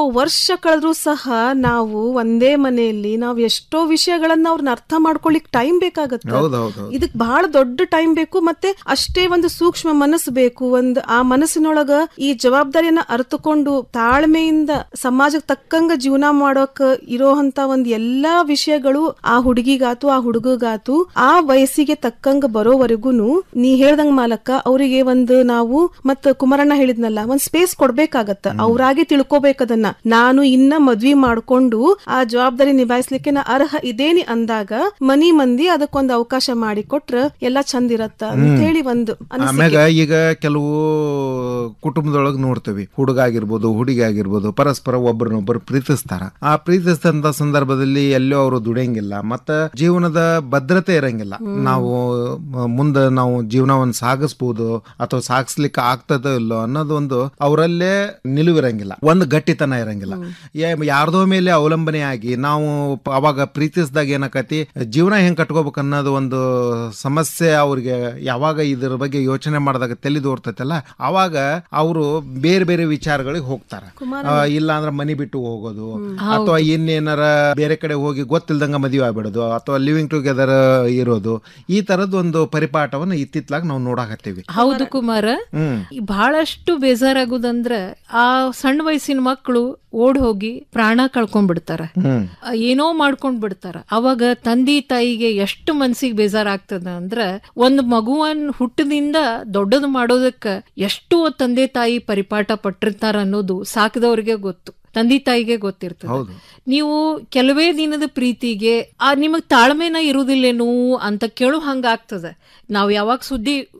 ವರ್ಷ ಕಳೆದ್ರೂ ಸಹ ನಾವು ಒಂದೇ ಮನೆಯಲ್ಲಿ ನಾವು ಎಷ್ಟೋ ವಿಷಯಗಳನ್ನ ಅವ್ರನ್ನ ಅರ್ಥ ಮಾಡ್ಕೊಳ್ಳಿಕ್ ಟೈಮ್ ಬೇಕಾಗತ್ತೆ ಹೌದೌದು ಇದಕ್ ಬಹಳ ದೊಡ್ಡ ಟೈಮ್ ಬೇಕು ಮತ್ತೆ ಅಷ್ಟೇ ಒಂದು ಸೂಕ್ಷ್ಮ ಮನಸ್ಸು ಬೇಕು ಒಂದು ಆ ಮನಸ್ಸಿನೊಳಗ ಈ ಜವಾಬ್ದಾರಿಯನ್ನ ಅರ್ಥಕೊಂಡು ತಾಳ್ಮೆಯಿಂದ ಸಮಾಜಕ್ಕೆ ತಕ್ಕಂಗ ಜೀವನ ಮಾಡೋಕ್ ಇರೋಂತ ಒಂದ್ ಎಲ್ಲಾ ವಿಷಯಗಳು ಆ ಹುಡುಗಿಗಾತು ಆ ಹುಡುಗಗಾತು ಆ ವಯಸ್ಸಿಗೆ ತಕ್ಕಂಗ ಬರೋವರೆಗೂನು ನೀ ಹೇಳ್ದಂಗ ಮಾಲಕ್ಕ ಅವರಿಗೆ ಒಂದು ನಾವು ಮತ್ತ ಕುಮಾರಣ್ಣ ಹೇಳಿದ್ನಲ್ಲ ಒಂದ್ ಸ್ಪೇಸ್ ಕೊಡ್ಬೇಕಾಗತ್ತ ಅವ್ರಾಗೆ ತಿಳ್ಕೊಬೇಕದನ್ನ ನಾನು ಇನ್ನ ಮದ್ವಿ ಮಾಡ್ಕೊಂಡು ಆ ಜವಾಬ್ದಾರಿ ನಿಭಾಯಿಸ್ಲಿಕ್ಕೆ ನಾ ಅರ್ಹ ಇದೇನಿ ಅಂದಾಗ ಮನಿ ಮಂದಿ ಅದಕ್ಕೊಂದು ಅವಕಾಶ ಮಾಡಿ ಕೊಟ್ರ ಎಲ್ಲಾ ಚಂದ ಇರತ್ತ ಅಂತ ಹೇಳಿ ಒಂದು ಅನಿಸಿಕೆ. ಆಮ್ಯಾಗ ಈಗ ಕೆಲವು ಕುಟುಂಬದೊಳಗೆ ನೋಡ್ತೇವೆ ಹುಡುಗ ಆಗಿರ್ಬೋದು ಹುಡುಗಿ ಆಗಿರ್ಬೋದು ಪರಸ್ಪರ ಒಬ್ಬರನ್ನೊಬ್ಬರು ಪ್ರೀತಿಸ್ತಾರ ಆ ಪ್ರೀತಿಸಿದಂತ ಸಂದರ್ಭದಲ್ಲಿ ಎಲ್ಲೋ ಅವರು ದುಡಿಯಂಗಿಲ್ಲ ಮತ್ತ ಜೀವನದ ಭದ್ರತೆ ಇರಂಗಿಲ್ಲ ನಾವು ಮ- ಮುಂದೆ ನಾವು ಜೀವನವನ್ನು ಸಾಗಿಸ್ಬೋದು ಅಥವಾ ಸಾಗಿಸ್ಲಿಕ್ಕೆ ಆಗ್ತದೋ ಇಲ್ಲೋ ಅನ್ನೋದು ಒಂದು ಅವರಲ್ಲೇ ನಿಲುವಿರಂಗಿಲ್ಲ ಒಂದು ಗಟ್ಟಿತನ ಇರಂಗಿಲ್ಲ ಯಾ- ಯಾರ್ದೋ ಮೇಲೆ ಅವಲಂಬನೆ ಆಗಿ ನಾವು ಪ- ಅವಾಗ ಪ್ರೀತಿಸಿದಾಗ ಏನಾಕತಿ ಜೀವನ ಹೆಂಗ್ ಕಟ್ಕೋಬೇಕು ಅನ್ನೋದು ಒಂದು ಸಮಸ್ಯೆ ಅವ್ರಿಗೆ ಯಾವಾಗ ಇದ್ರ ಬಗ್ಗೆ ಯೋಚನೆ ಮಾಡಿದಾಗ ತಲೆ ದೋರ್ತೈತಲ್ಲ ಅವಾಗ ಅವರು ಬೇರೆ ಬೇರೆ ವಿಚಾರಗಳಿಗೆ ಹೋಗ್ತಾರ ಆ, ಇಲ್ಲ ಅಂದ್ರೆ ಮನಿ ಬಿಟ್ಟು ಹೋಗೋದು ಅಥವಾ ಇನ್ನೇನಾರ ಬೇರೆ ಕಡೆ ಹೋಗಿ ಗೊತ್ತಿಲ್ದಂಗ ಮದುವೆ ಆಗ್ಬಿಡೋದು ಅಥವಾ ಲಿವಿಂಗ್ ಟುಗೆದರ್ ಇರೋದು ಈ ತರದ್ ಒಂದು ಪರಿಪಾಠವನ್ನ ಇತ್ತಿತ್ಲಾಗ ನಾವು ನೋಡಾಕತ್ತೀವಿ ಹೌದು ಕುಮಾರ ಹ್ಮ್ ಈ ಬಹಳಷ್ಟು ಬೇಜಾರಾಗುದಂದ್ರ ಆ ಸಣ್ಣ ವಯಸ್ಸಿನ ಮಕ್ಕಳು ಓಡ್ ಹೋಗಿ ಪ್ರಾಣ ಕಳ್ಕೊಂಡ್ಬಿಡ್ತಾರ ಹ್ಮ್ ಆ, ಏನೋ ಮಾಡ್ಕೊಂಡ್ ಬಿಡ್ತಾರ ಅವಾಗ ತಂದೆ ತಾಯಿಗೆ ಎಷ್ಟು ಮನ್ಸಿಗೆ ಬೇಜಾರಾಗ್ತದ ಅಂದ್ರ ಒಂದ್ ಮಗುವನ್ ಹುಟ್ಟದಿಂದ ದೊಡ್ಡದು ಮಾಡೋದಕ್ಕ ಎಷ್ಟು ತಂದೆ ತಾಯಿ ಪರಿಪಾಠ ಪಟ್ಟಿರ್ತಾರ ಅನ್ನೋದು ಸಾಕಿದವ್ರಿಗೆ ಗೊತ್ತು ತಂದೆ ತಾಯಿಗೆ ಗೊತ್ತಿರ್ತದೆ ಹೌದು ನೀವು ಕೆಲವೇ ದಿನದ ಪ್ರೀತಿಗೆ ಆ ನಿಮಗ್ ತಾಳ್ಮೆನ ಇರುವುದಿಲ್ಲೇನೋ ಅಂತ ಕೇಳು ಹಂಗಾಗ್ತದೆ ನಾವು ಯಾವಾಗ ಸುದ್ದಿ